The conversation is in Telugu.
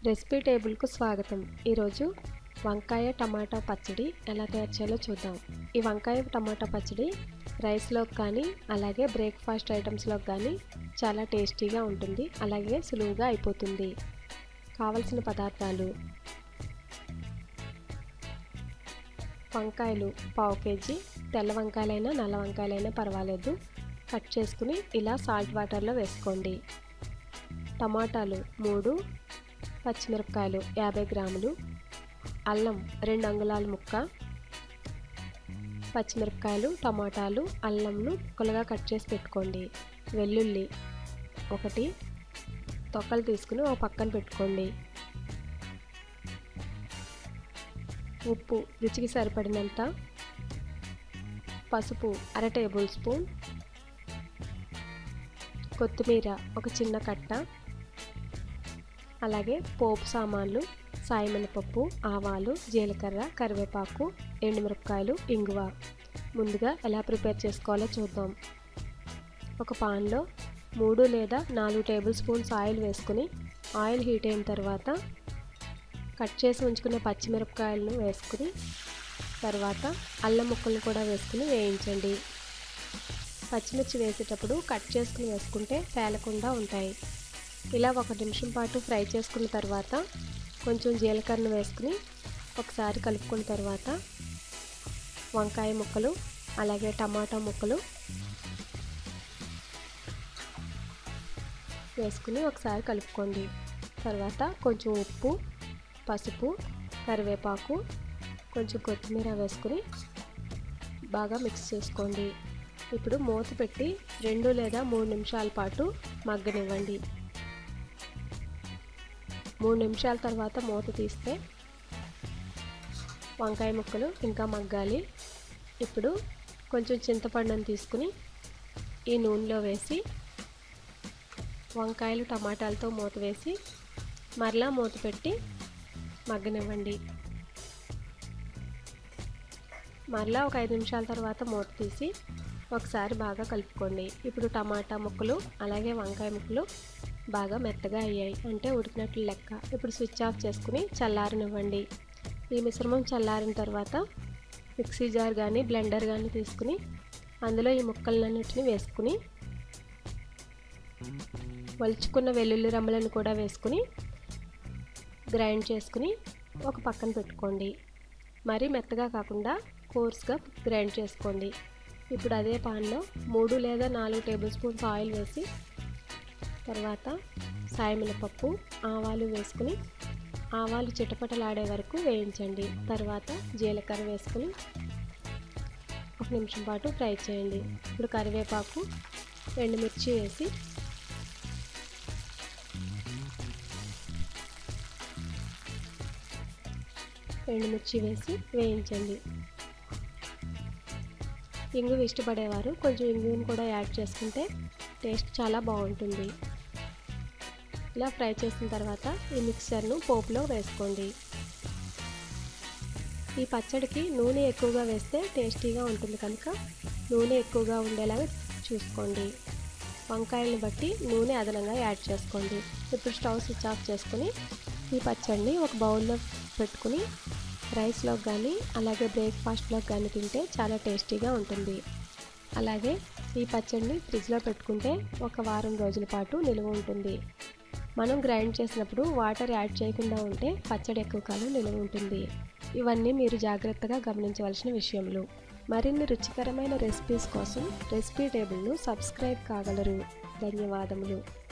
రెసిపీ టేబుల్కు స్వాగతం ఈరోజు వంకాయ టమాటా పచ్చడి ఎలా తయారు చేయాలో చూద్దాం ఈ వంకాయ టమాటా పచ్చడి రైస్లోకి కానీ అలాగే బ్రేక్ఫాస్ట్ ఐటమ్స్లోకి కానీ చాలా టేస్టీగా ఉంటుంది అలాగే సులువుగా అయిపోతుంది కావలసిన పదార్థాలు వంకాయలు పావు కేజీ తెల్ల వంకాయలైనా నల్ల వంకాయలైనా పర్వాలేదు కట్ చేసుకుని ఇలా సాల్ట్ వాటర్లో వేసుకోండి టమాటాలు మూడు పచ్చిమిరపకాయలు యాభై గ్రాములు అల్లం రెండు అంగుళాల ముక్క పచ్చిమిరపకాయలు టమాటాలు అల్లంను ముక్కలుగా కట్ చేసి పెట్టుకోండి వెల్లుల్లి ఒకటి తొక్కలు తీసుకుని ఒక పక్కన పెట్టుకోండి ఉప్పు రుచికి సరిపడినంత పసుపు అర టేబుల్ స్పూన్ కొత్తిమీర ఒక చిన్న కట్ట అలాగే పోపు సామాన్లు సాయమినపప్పు ఆవాలు జీలకర్ర కరివేపాకు ఎండుమిరపకాయలు ఇంగువ ముందుగా ఎలా ప్రిపేర్ చేసుకోవాలో చూద్దాం ఒక పాన్లో మూడు లేదా నాలుగు టేబుల్ స్పూన్స్ ఆయిల్ వేసుకుని ఆయిల్ హీట్ అయిన తర్వాత కట్ చేసి ఉంచుకునే పచ్చిమిరపకాయలను వేసుకుని తర్వాత అల్లం ముక్కలను కూడా వేసుకుని వేయించండి పచ్చిమిర్చి వేసేటప్పుడు కట్ చేసుకుని వేసుకుంటే పేలకుండా ఉంటాయి ఇలా ఒక నిమిషం పాటు ఫ్రై చేసుకున్న తర్వాత కొంచెం జీలకర్ర వేసుకుని ఒకసారి కలుపుకున్న తర్వాత వంకాయ ముక్కలు అలాగే టమాటా ముక్కలు వేసుకుని ఒకసారి కలుపుకోండి తర్వాత కొంచెం ఉప్పు పసుపు కరివేపాకు కొంచెం కొత్తిమీర వేసుకుని బాగా మిక్స్ చేసుకోండి ఇప్పుడు మూత పెట్టి రెండు లేదా మూడు నిమిషాల పాటు మగ్గనివ్వండి మూడు నిమిషాల తర్వాత మూత తీస్తే వంకాయ ముక్కలు ఇంకా మగ్గాలి ఇప్పుడు కొంచెం చింతపండును తీసుకుని ఈ నూనెలో వేసి వంకాయలు టమాటాలతో మూత వేసి మరలా మూత పెట్టి మగ్గనివ్వండి మరలా ఒక ఐదు నిమిషాల తర్వాత మూత తీసి ఒకసారి బాగా కలుపుకోండి ఇప్పుడు టమాటా ముక్కలు అలాగే వంకాయ ముక్కలు బాగా మెత్తగా అయ్యాయి అంటే ఉడికినట్లు లెక్క ఇప్పుడు స్విచ్ ఆఫ్ చేసుకుని చల్లారనివ్వండి ఈ మిశ్రమం చల్లారిన తర్వాత మిక్సీ జార్ కానీ బ్లెండర్ కానీ తీసుకుని అందులో ఈ ముక్కలన్నిటిని వేసుకుని వలుచుకున్న వెల్లుల్లి రమ్మలను కూడా వేసుకుని గ్రైండ్ చేసుకుని ఒక పక్కన పెట్టుకోండి మరీ మెత్తగా కాకుండా కోర్స్గా గ్రైండ్ చేసుకోండి ఇప్పుడు అదే పాన్లో మూడు లేదా నాలుగు టేబుల్ స్పూన్స్ ఆయిల్ వేసి తర్వాత సాయమినపప్పు ఆవాలు వేసుకుని ఆవాలు చిటపటలాడే వరకు వేయించండి తర్వాత జీలకర్ర వేసుకుని ఒక నిమిషం పాటు ఫ్రై చేయండి ఇప్పుడు కరివేపాకు ఎండుమిర్చి వేసి ఎండుమిర్చి వేసి వేయించండి ఇంగువ ఇష్టపడేవారు కొంచెం ఇంగువను కూడా యాడ్ చేసుకుంటే టేస్ట్ చాలా బాగుంటుంది ఇలా ఫ్రై చేసిన తర్వాత ఈ మిక్సర్ను పోపులో వేసుకోండి ఈ పచ్చడికి నూనె ఎక్కువగా వేస్తే టేస్టీగా ఉంటుంది కనుక నూనె ఎక్కువగా ఉండేలాగా చూసుకోండి వంకాయలను బట్టి నూనె అదనంగా యాడ్ చేసుకోండి ఇప్పుడు స్టవ్ స్విచ్ ఆఫ్ చేసుకొని ఈ పచ్చడిని ఒక బౌల్లో పెట్టుకుని రైస్లోకి కానీ అలాగే బ్రేక్ఫాస్ట్లోకి కానీ తింటే చాలా టేస్టీగా ఉంటుంది అలాగే ఈ పచ్చడిని ఫ్రిడ్జ్లో పెట్టుకుంటే ఒక వారం రోజుల పాటు నిలువ ఉంటుంది మనం గ్రైండ్ చేసినప్పుడు వాటర్ యాడ్ చేయకుండా ఉంటే పచ్చడి ఎక్కువ కాలం నిలువ ఉంటుంది ఇవన్నీ మీరు జాగ్రత్తగా గమనించవలసిన విషయములు మరిన్ని రుచికరమైన రెసిపీస్ కోసం రెసిపీ టేబుల్ను సబ్స్క్రైబ్ కాగలరు ధన్యవాదములు